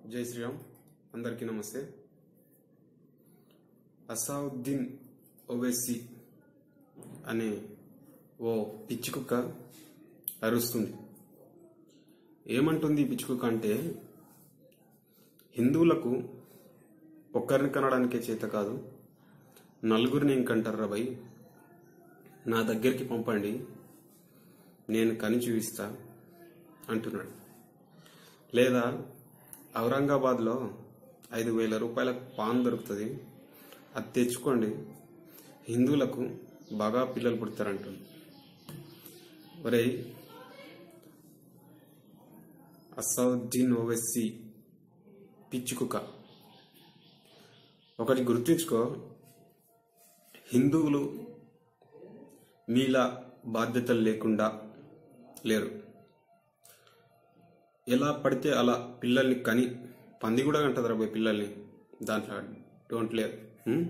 జై శ్రీరామ్ అందరికీ నమస్తే అసావుద్దీన్ ఓవైసీ అనే ఓ పిచ్చి కుక్క అరుస్తుంది ఏమంటుంది ఈ పిచ్చి కుక్క అంటే హిందువులకు ఒక్కరిని కనడానికే చేత కాదు నలుగురిని ఇంకంటారా భయ్ నా దగ్గరికి పంపండి నేను కని చూపిస్తా అంటున్నాడు లేదా ఔరంగాబాద్లో ఐదు వేల రూపాయల పాన్ దొరుకుతుంది అది తెచ్చుకోండి హిందువులకు బాగా పిల్లలు పుడతారంటుంది ఒరే అసౌద్దీన్ ఓవెస్సీ పిచ్చి కుక్క ఒకటి గుర్తుంచుకో హిందువులు మీలా బాధ్యతలు లేకుండా లేరు ఎలా పడితే అలా పిల్లల్ని కని పంది కూడా కంటది రాబోయే పిల్లల్ని దాంట్లో డోంట్ లేర్ హ్మ్?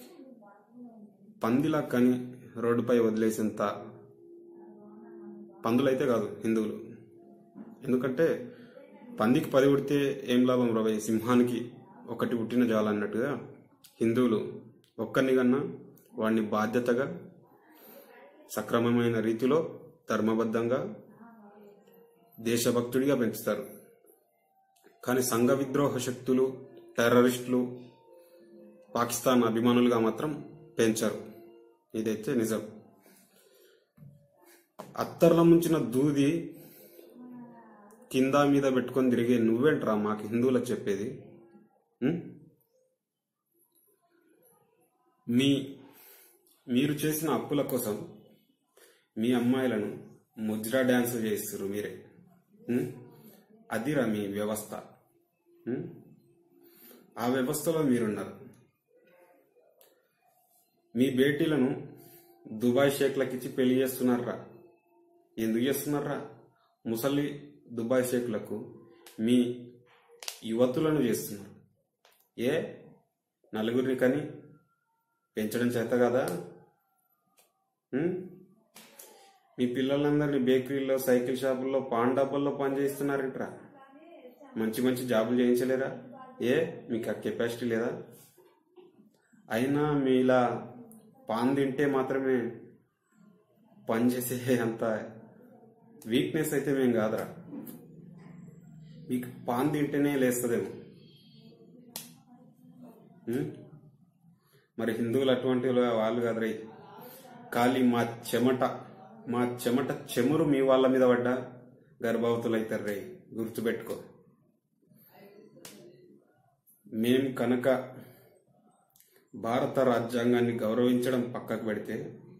పందిలా కని రోడ్డుపై వదిలేసేంత పందులైతే కాదు హిందువులు ఎందుకంటే పందికి పది పుడితే ఏం లాభం రాబోయే సింహానికి ఒకటి పుట్టిన జాలన్నట్టుగా హిందువులు ఒక్కరిని కన్నా వాడిని బాధ్యతగా సక్రమమైన రీతిలో ధర్మబద్ధంగా దేశభక్తుడిగా పెంచుతారు కానీ సంఘ విద్రోహ శక్తులు టెర్రరిస్టులు పాకిస్తాన్ అభిమానులుగా మాత్రం పెంచారు ఇదైతే నిజం అత్తర్ల ముంచిన దూది కింద మీద పెట్టుకొని తిరిగే నువ్వేంట్రా మాకు హిందువులకు చెప్పేది ఉం? మీ మీరు చేసిన అప్పుల కోసం మీ అమ్మాయిలను ముజ్రా డ్యాన్స్ చేస్తారు మీరే ఉం? అదిరా మీ వ్యవస్థ ఉం? ఆ వ్యవస్థలో మీరున్నారు మీ బేటీలను దుబాయ్ షేక్లకి ఇచ్చి పెళ్లి చేస్తున్నారా ఎందుకు చేస్తున్నారా ముసలి దుబాయ్ షేక్లకు మీ యువతులను చేస్తున్నారు ఏ నలుగురిని కానీ పెంచడం చేత కదా ఉం? మీ పిల్లలందరినీ బేకరీలో సైకిల్ షాపుల్లో పాన్ డబ్బాల్లో పని చేస్తున్నారంటరా మంచి మంచి జాబులు చేయించలేరా ఏ మీకు ఆ కెపాసిటీ లేదా అయినా మీ ఇలా పాన్ తింటే మాత్రమే పని చేసే అంత వీక్నెస్ అయితే మేము కాదురా మీకు పాన్ తింటేనే లేస్తుందేమో ఉం? మరి హిందువులు అటువంటి వాళ్ళు కాదురా ఖాళీ మా చెమట మా చెమట చెమురు మీ వాళ్ళ మీద పడ్డా గర్భవతులు అవుతారు రే గుర్తుపెట్టుకో మేం కనుక భారత రాజ్యాంగాన్ని గౌరవించడం పక్కకు పెడితే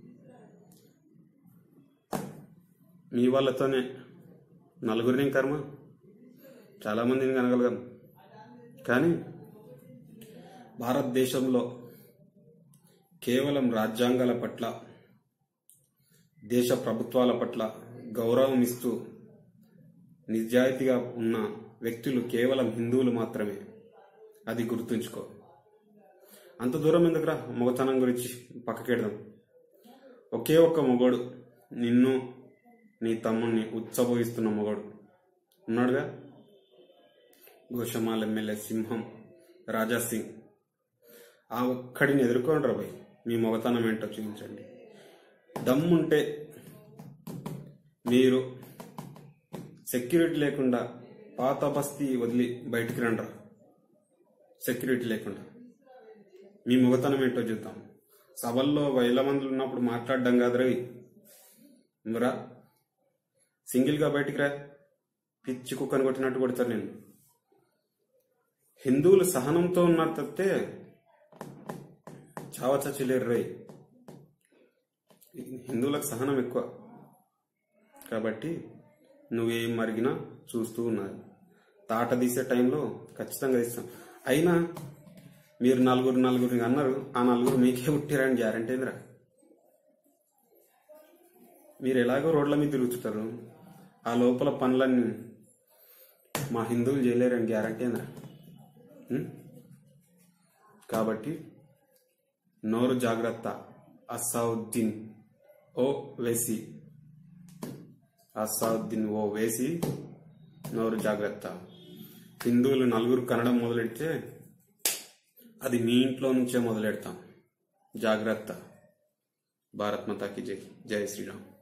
మీ వాళ్ళతోనే నలుగురిని కర్మ చాలా మందిని కనగలగాం కానీ భారతదేశంలో కేవలం రాజ్యాంగాల పట్ల దేశ ప్రభుత్వాల పట్ల గౌరవం ఇస్తూ నిజాయితీగా ఉన్న వ్యక్తులు కేవలం హిందువులు మాత్రమే అది గుర్తుంచుకో అంత దూరం ఎందుకురా మగతనం గురించి పక్కకెడదాం ఒకే ఒక్క మొగోడు నిన్ను నీ తమ్ముణ్ణి ఉచ్చబోయిస్తున్న మొగోడు ఉన్నాడుగా గోషమాల్ ఎమ్మెల్యే సింహం రాజా సింగ్ ఆ ఒక్కడిని ఎదుర్కోండి రా భయ్ మీ మొగతనం ఏంటో చూపించండి దమ్ముంటే మీరు సెక్యూరిటీ లేకుండా పాత బస్తీ వదిలి బయటికి రండ్రా సెక్యూరిటీ లేకుండా మీ మొగతనం ఏంటో చూద్దాం సభల్లో వేల మందులు ఉన్నప్పుడు మాట్లాడడం కాదు రవి మరా సింగిల్గా బయటికి రా పిచ్చి కుక్కని కొట్టినట్టు కొడతారు నేను హిందువులు సహనంతో ఉన్నారు తప్పితే చావ చచ్చిలేరు రై హిందువులకు సహనం ఎక్కువ కాబట్టి నువ్వేం మరిగినా చూస్తూ ఉన్నారు తాట తీసే టైంలో ఖచ్చితంగా ఇస్తాం అయినా మీరు నలుగురు నలుగురిని అన్నారు ఆ నలుగురు మీకే పుట్టిరని గ్యారంటీ ఏందిరా మీరు ఎలాగో రోడ్ల మీద తిరుగుతుంటారు ఆ లోపల పనులన్నీ మా హిందువులు చేయలేరని గ్యారంటీ ఏందిరా ఉం? కాబట్టి నోరు జాగ్రత్త అసావుద్దీన్ ఓ వేసి అసావుద్దీన్ ఓ వేసి నోరు జాగ్రత్త హిందువులు నలుగురు కనడం మొదలెడితే అది మీ ఇంట్లో నుంచే మొదలెడతాం జాగ్రత్త భారత్ మాతాకి జై జై శ్రీరామ్